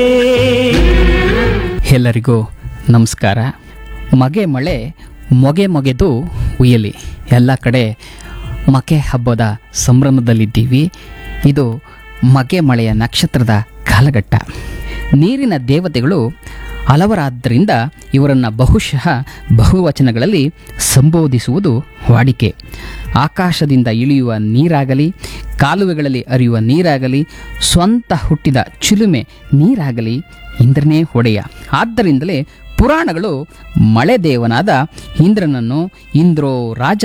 ಎಲ್ಲರಿಗೂ ನಮಸ್ಕಾರ ಮಗೆ ಮಳೆ ಮೊಗೆ ಮೊಗೆದು ಉಯ್ಯಲಿ ಎಲ್ಲ ಕಡೆ ಮಕೆ ಹಬ್ಬದ ಸಂಭ್ರಮದಲ್ಲಿದ್ದೀವಿ ಇದು ಮಗೆ ಮಳೆಯ ನಕ್ಷತ್ರದ ಕಾಲಘಟ್ಟ ನೀರಿನ ದೇವತೆಗಳು ಹಲವರಾದ್ದರಿಂದ ಇವರನ್ನು ಬಹುಶಃ ಬಹುವಚನಗಳಲ್ಲಿ ಸಂಬೋಧಿಸುವುದು ವಾಡಿಕೆ ಆಕಾಶದಿಂದ ಇಳಿಯುವ ನೀರಾಗಲಿ ಕಾಲುವೆಗಳಲ್ಲಿ ಹರಿಯುವ ನೀರಾಗಲಿ ಸ್ವಂತ ಹುಟ್ಟಿದ ಚಿಲುಮೆ ನೀರಾಗಲಿ ಇಂದ್ರನೇ ಒಡೆಯ ಆದ್ದರಿಂದಲೇ ಪುರಾಣಗಳು ಮಳೆ ದೇವನಾದ ಇಂದ್ರನನ್ನು ಇಂದ್ರೋ ರಾಜ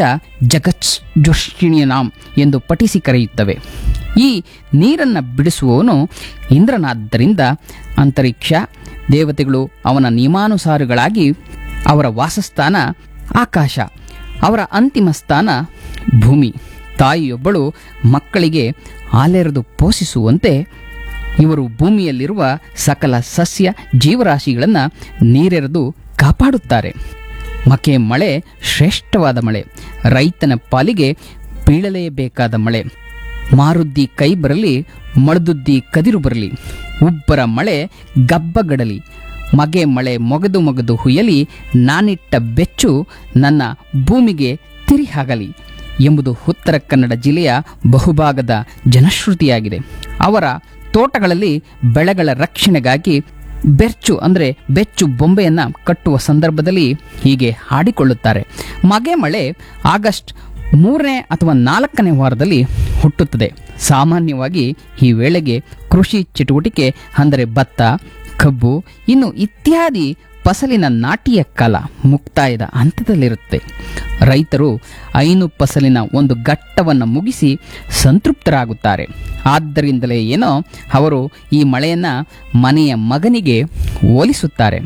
ಜಗತ್ಜೋಷಿಣಿಯನಾಂ ಎಂದು ಪಠಿಸಿ ಕರೆಯುತ್ತವೆ ಈ ನೀರನ್ನು ಬಿಡಿಸುವವನು ಇಂದ್ರನಾದ್ದರಿಂದ ಅಂತರಿಕ್ಷ ದೇವತೆಗಳು ಅವನ ನಿಯಮಾನುಸಾರಗಳಾಗಿ ಅವರ ವಾಸಸ್ಥಾನ ಆಕಾಶ ಅವರ ಅಂತಿಮ ಸ್ಥಾನ ಭೂಮಿ ತಾಯಿಯೊಬ್ಬಳು ಮಕ್ಕಳಿಗೆ ಹಾಲೆರೆದು ಪೋಷಿಸುವಂತೆ ಇವರು ಭೂಮಿಯಲ್ಲಿರುವ ಸಕಲ ಸಸ್ಯ ಜೀವರಾಶಿಗಳನ್ನು ನೀರೆರೆದು ಕಾಪಾಡುತ್ತಾರೆ ಮಕೆ ಮಳೆ ಶ್ರೇಷ್ಠವಾದ ಮಳೆ ರೈತನ ಪಾಲಿಗೆ ಬೀಳಲೇಬೇಕಾದ ಮಳೆ ಮಾರುದ್ದಿ ಕೈ ಬರಲಿ ಮಳದುದ್ದಿ ಕದಿರು ಬರಲಿ ಉಬ್ಬರ ಮಳೆ ಗಬ್ಬಗಡಲಿ ಮಗೆ ಮಳೆ ಮೊಗದು ಮೊಗದು ಹುಯ್ಯಲಿ ನಾನಿಟ್ಟ ಬೆಚ್ಚು ನನ್ನ ಭೂಮಿಗೆ ತಿರಿಹಾಗಲಿ ಎಂಬುದು ಉತ್ತರ ಕನ್ನಡ ಜಿಲ್ಲೆಯ ಬಹುಭಾಗದ ಜನಶ್ರುತಿಯಾಗಿದೆ ಅವರ ತೋಟಗಳಲ್ಲಿ ಬೆಳೆಗಳ ರಕ್ಷಣೆಗಾಗಿ ಬೆರ್ಚು ಅಂದರೆ ಬೆಚ್ಚು ಬೊಂಬೆಯನ್ನು ಕಟ್ಟುವ ಸಂದರ್ಭದಲ್ಲಿ ಹೀಗೆ ಹಾಡಿಕೊಳ್ಳುತ್ತಾರೆ ಮಗೆ ಮಳೆ ಆಗಸ್ಟ್ ಮೂರನೇ ಅಥವಾ ನಾಲ್ಕನೇ ವಾರದಲ್ಲಿ ಹುಟ್ಟುತ್ತದೆ ಸಾಮಾನ್ಯವಾಗಿ ಈ ವೇಳೆಗೆ ಕೃಷಿ ಚಟುವಟಿಕೆ ಅಂದರೆ ಭತ್ತ ಕಬ್ಬು ಇನ್ನು ಇತ್ಯಾದಿ ಫಸಲಿನ ನಾಟಿಯ ಕಾಲ ಮುಕ್ತಾಯದ ಹಂತದಲ್ಲಿರುತ್ತೆ ರೈತರು ಐನು ಫಸಲಿನ ಒಂದು ಘಟ್ಟವನ್ನು ಮುಗಿಸಿ ಸಂತೃಪ್ತರಾಗುತ್ತಾರೆ ಆದ್ದರಿಂದಲೇ ಏನೋ ಅವರು ಈ ಮಳೆಯನ್ನು ಮನೆಯ ಮಗನಿಗೆ ಹೋಲಿಸುತ್ತಾರೆ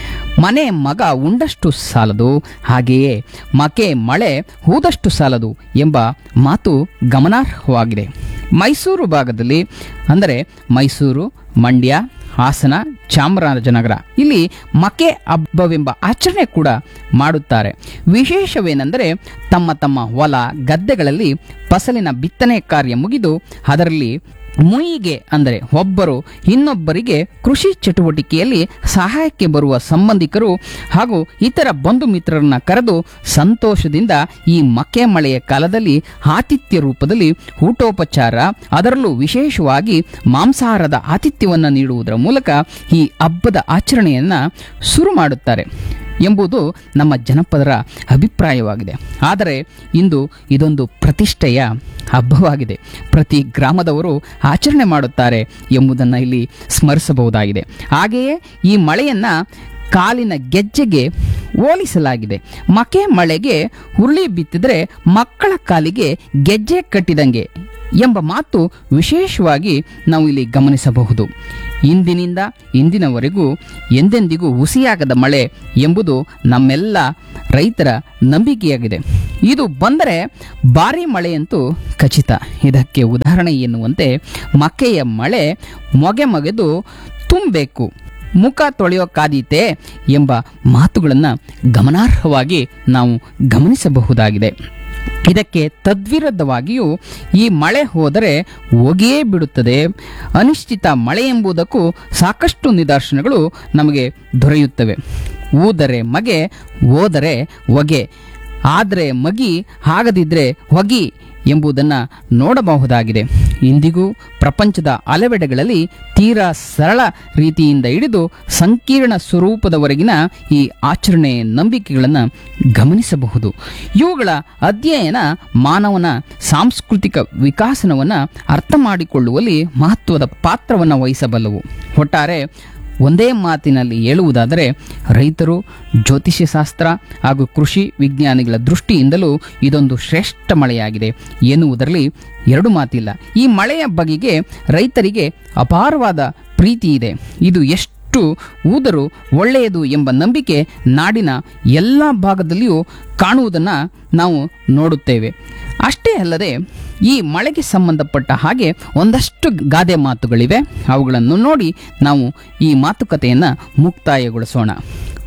ಮನೆ ಮಗ ಉಂಡಷ್ಟು ಸಾಲದು ಹಾಗೆಯೇ ಮಕೆ ಮಳೆ ಹೂದಷ್ಟು ಸಾಲದು ಎಂಬ ಮಾತು ಗಮನಾರ್ಹವಾಗಿದೆ ಮೈಸೂರು ಭಾಗದಲ್ಲಿ ಅಂದರೆ ಮೈಸೂರು ಮಂಡ್ಯ ಹಾಸನ ಚಾಮರಾಜನಗರ ಇಲ್ಲಿ ಮಕೆ ಹಬ್ಬವೆಂಬ ಆಚರಣೆ ಕೂಡ ಮಾಡುತ್ತಾರೆ ವಿಶೇಷವೇನೆಂದರೆ ತಮ್ಮ ತಮ್ಮ ಹೊಲ ಗದ್ದೆಗಳಲ್ಲಿ ಫಸಲಿನ ಬಿತ್ತನೆ ಕಾರ್ಯ ಮುಗಿದು ಅದರಲ್ಲಿ ಮುಯಿಗೆ ಅಂದರೆ ಒಬ್ಬರು ಇನ್ನೊಬ್ಬರಿಗೆ ಕೃಷಿ ಚಟುವಟಿಕೆಯಲ್ಲಿ ಸಹಾಯಕ್ಕೆ ಬರುವ ಸಂಬಂಧಿಕರು ಹಾಗೂ ಇತರ ಬಂಧು ಮಿತ್ರರನ್ನ ಕರೆದು ಸಂತೋಷದಿಂದ ಈ ಮಕೆ ಮಳೆಯ ಕಾಲದಲ್ಲಿ ಆತಿಥ್ಯ ರೂಪದಲ್ಲಿ ಊಟೋಪಚಾರ ಅದರಲ್ಲೂ ವಿಶೇಷವಾಗಿ ಮಾಂಸಾಹಾರದ ಆತಿಥ್ಯವನ್ನು ನೀಡುವುದರ ಮೂಲಕ ಈ ಹಬ್ಬದ ಆಚರಣೆಯನ್ನು ಶುರು ಮಾಡುತ್ತಾರೆ ಎಂಬುದು ನಮ್ಮ ಜನಪದರ ಅಭಿಪ್ರಾಯವಾಗಿದೆ ಆದರೆ ಇಂದು ಇದೊಂದು ಪ್ರತಿಷ್ಠೆಯ ಹಬ್ಬವಾಗಿದೆ ಪ್ರತಿ ಗ್ರಾಮದವರು ಆಚರಣೆ ಮಾಡುತ್ತಾರೆ ಎಂಬುದನ್ನು ಇಲ್ಲಿ ಸ್ಮರಿಸಬಹುದಾಗಿದೆ ಹಾಗೆಯೇ ಈ ಮಳೆಯನ್ನು ಕಾಲಿನ ಗೆಜ್ಜೆಗೆ ಹೋಲಿಸಲಾಗಿದೆ ಮಕೆ ಮಳೆಗೆ ಹುರುಳಿ ಬಿತ್ತಿದರೆ ಮಕ್ಕಳ ಕಾಲಿಗೆ ಗೆಜ್ಜೆ ಕಟ್ಟಿದಂಗೆ ಎಂಬ ಮಾತು ವಿಶೇಷವಾಗಿ ನಾವು ಇಲ್ಲಿ ಗಮನಿಸಬಹುದು ಇಂದಿನಿಂದ ಇಂದಿನವರೆಗೂ ಎಂದೆಂದಿಗೂ ಹುಸಿಯಾಗದ ಮಳೆ ಎಂಬುದು ನಮ್ಮೆಲ್ಲ ರೈತರ ನಂಬಿಕೆಯಾಗಿದೆ ಇದು ಬಂದರೆ ಭಾರಿ ಮಳೆಯಂತೂ ಖಚಿತ ಇದಕ್ಕೆ ಉದಾಹರಣೆ ಎನ್ನುವಂತೆ ಮಕೆಯ ಮಳೆ ಮೊಗೆ ಮೊಗೆದು ತುಂಬಬೇಕು ಮುಖ ತೊಳೆಯೋಕ್ಕಾದೀತೆ ಎಂಬ ಮಾತುಗಳನ್ನು ಗಮನಾರ್ಹವಾಗಿ ನಾವು ಗಮನಿಸಬಹುದಾಗಿದೆ ಇದಕ್ಕೆ ತದ್ವಿರುದ್ಧವಾಗಿಯೂ ಈ ಮಳೆ ಹೋದರೆ ಹೋಗಿಯೇ ಬಿಡುತ್ತದೆ ಅನಿಶ್ಚಿತ ಮಳೆ ಎಂಬುದಕ್ಕೂ ಸಾಕಷ್ಟು ನಿದರ್ಶನಗಳು ನಮಗೆ ದೊರೆಯುತ್ತವೆ ಊದರೆ ಮಗೆ ಹೋದರೆ ಹೊಗೆ ಆದರೆ ಮಗಿ ಆಗದಿದ್ದರೆ ಹೊಗಿ ಎಂಬುದನ್ನು ನೋಡಬಹುದಾಗಿದೆ ಇಂದಿಗೂ ಪ್ರಪಂಚದ ಹಲವೆಡೆಗಳಲ್ಲಿ ತೀರಾ ಸರಳ ರೀತಿಯಿಂದ ಹಿಡಿದು ಸಂಕೀರ್ಣ ಸ್ವರೂಪದವರೆಗಿನ ಈ ಆಚರಣೆ ನಂಬಿಕೆಗಳನ್ನು ಗಮನಿಸಬಹುದು ಇವುಗಳ ಅಧ್ಯಯನ ಮಾನವನ ಸಾಂಸ್ಕೃತಿಕ ವಿಕಾಸನವನ್ನು ಅರ್ಥ ಮಾಡಿಕೊಳ್ಳುವಲ್ಲಿ ಮಹತ್ವದ ಪಾತ್ರವನ್ನು ವಹಿಸಬಲ್ಲವು ಒಟ್ಟಾರೆ ಒಂದೇ ಮಾತಿನಲ್ಲಿ ಹೇಳುವುದಾದರೆ ರೈತರು ಜ್ಯೋತಿಷ್ಯ ಶಾಸ್ತ್ರ ಹಾಗೂ ಕೃಷಿ ವಿಜ್ಞಾನಿಗಳ ದೃಷ್ಟಿಯಿಂದಲೂ ಇದೊಂದು ಶ್ರೇಷ್ಠ ಮಳೆಯಾಗಿದೆ ಎನ್ನುವುದರಲ್ಲಿ ಎರಡು ಮಾತಿಲ್ಲ ಈ ಮಳೆಯ ಬಗೆಗೆ ರೈತರಿಗೆ ಅಪಾರವಾದ ಪ್ರೀತಿ ಇದೆ ಇದು ಎಷ್ಟು ಊದರು ಒಳ್ಳೆಯದು ಎಂಬ ನಂಬಿಕೆ ನಾಡಿನ ಎಲ್ಲ ಭಾಗದಲ್ಲಿಯೂ ಕಾಣುವುದನ್ನು ನಾವು ನೋಡುತ್ತೇವೆ ಅಷ್ಟೇ ಅಲ್ಲದೆ ಈ ಮಳೆಗೆ ಸಂಬಂಧಪಟ್ಟ ಹಾಗೆ ಒಂದಷ್ಟು ಗಾದೆ ಮಾತುಗಳಿವೆ ಅವುಗಳನ್ನು ನೋಡಿ ನಾವು ಈ ಮಾತುಕತೆಯನ್ನು ಮುಕ್ತಾಯಗೊಳಿಸೋಣ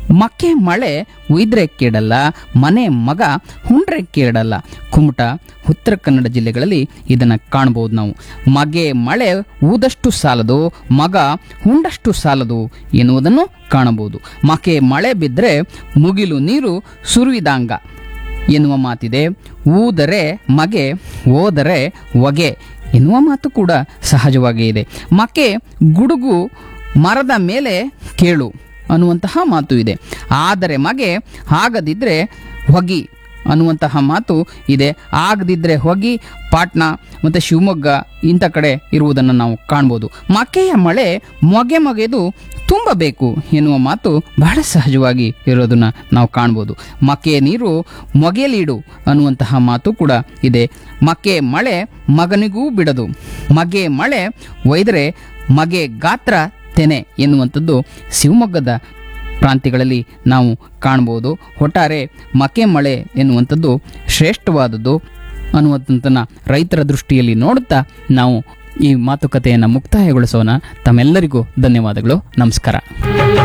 ಮಕ್ಕೆ ಮಳೆ ಉಯ್ದ್ರೆ ಕೇಳಲ್ಲ ಮನೆ ಮಗ ಹುಂಡ್ರೆ ಕೇಳಲ್ಲ ಕುಮಟ ಉತ್ತರ ಕನ್ನಡ ಜಿಲ್ಲೆಗಳಲ್ಲಿ ಇದನ್ನು ಕಾಣಬಹುದು ನಾವು ಮಗೆ ಮಳೆ ಊದಷ್ಟು ಸಾಲದು ಮಗ ಹುಂಡಷ್ಟು ಸಾಲದು ಎನ್ನುವುದನ್ನು ಕಾಣಬಹುದು ಮಕೆ ಮಳೆ ಬಿದ್ದರೆ ಮುಗಿಲು ನೀರು ಸುರುವಿದಾಂಗ ಎನ್ನುವ ಮಾತಿದೆ ಊದರೆ ಮಗೆ ಓದರೆ ಹೊಗೆ ಎನ್ನುವ ಮಾತು ಕೂಡ ಸಹಜವಾಗಿ ಇದೆ ಮಕ್ಕೆ ಗುಡುಗು ಮರದ ಮೇಲೆ ಕೇಳು ಅನ್ನುವಂತಹ ಮಾತು ಇದೆ ಆದರೆ ಮಗೆ ಆಗದಿದ್ದರೆ ಹೊಗಿ ಅನ್ನುವಂತಹ ಮಾತು ಇದೆ ಆಗದಿದ್ದರೆ ಹೊಗಿ ಪಾಟ್ನಾ ಮತ್ತು ಶಿವಮೊಗ್ಗ ಇಂಥ ಕಡೆ ಇರುವುದನ್ನು ನಾವು ಕಾಣ್ಬೋದು ಮಕೆಯ ಮಳೆ ಮೊಗೆ ಮೊಗೆದು ತುಂಬಬೇಕು ಎನ್ನುವ ಮಾತು ಬಹಳ ಸಹಜವಾಗಿ ಇರೋದನ್ನ ನಾವು ಕಾಣ್ಬೋದು ಮಕ್ಕೆ ನೀರು ಮೊಗೆಲೀಡು ಅನ್ನುವಂತಹ ಮಾತು ಕೂಡ ಇದೆ ಮಕ್ಕೆ ಮಳೆ ಮಗನಿಗೂ ಬಿಡದು ಮಗೆ ಮಳೆ ಒಯ್ದರೆ ಮಗೆ ಗಾತ್ರ ತೆನೆ ಎನ್ನುವಂಥದ್ದು ಶಿವಮೊಗ್ಗದ ಪ್ರಾಂತ್ಯಗಳಲ್ಲಿ ನಾವು ಕಾಣ್ಬೋದು ಒಟ್ಟಾರೆ ಮಕೆ ಮಳೆ ಎನ್ನುವಂಥದ್ದು ಶ್ರೇಷ್ಠವಾದದ್ದು ಅನ್ನುವಂಥದ್ದನ್ನು ರೈತರ ದೃಷ್ಟಿಯಲ್ಲಿ ನೋಡುತ್ತಾ ನಾವು ಈ ಮಾತುಕತೆಯನ್ನು ಮುಕ್ತಾಯಗೊಳಿಸೋಣ ತಮ್ಮೆಲ್ಲರಿಗೂ ಧನ್ಯವಾದಗಳು ನಮಸ್ಕಾರ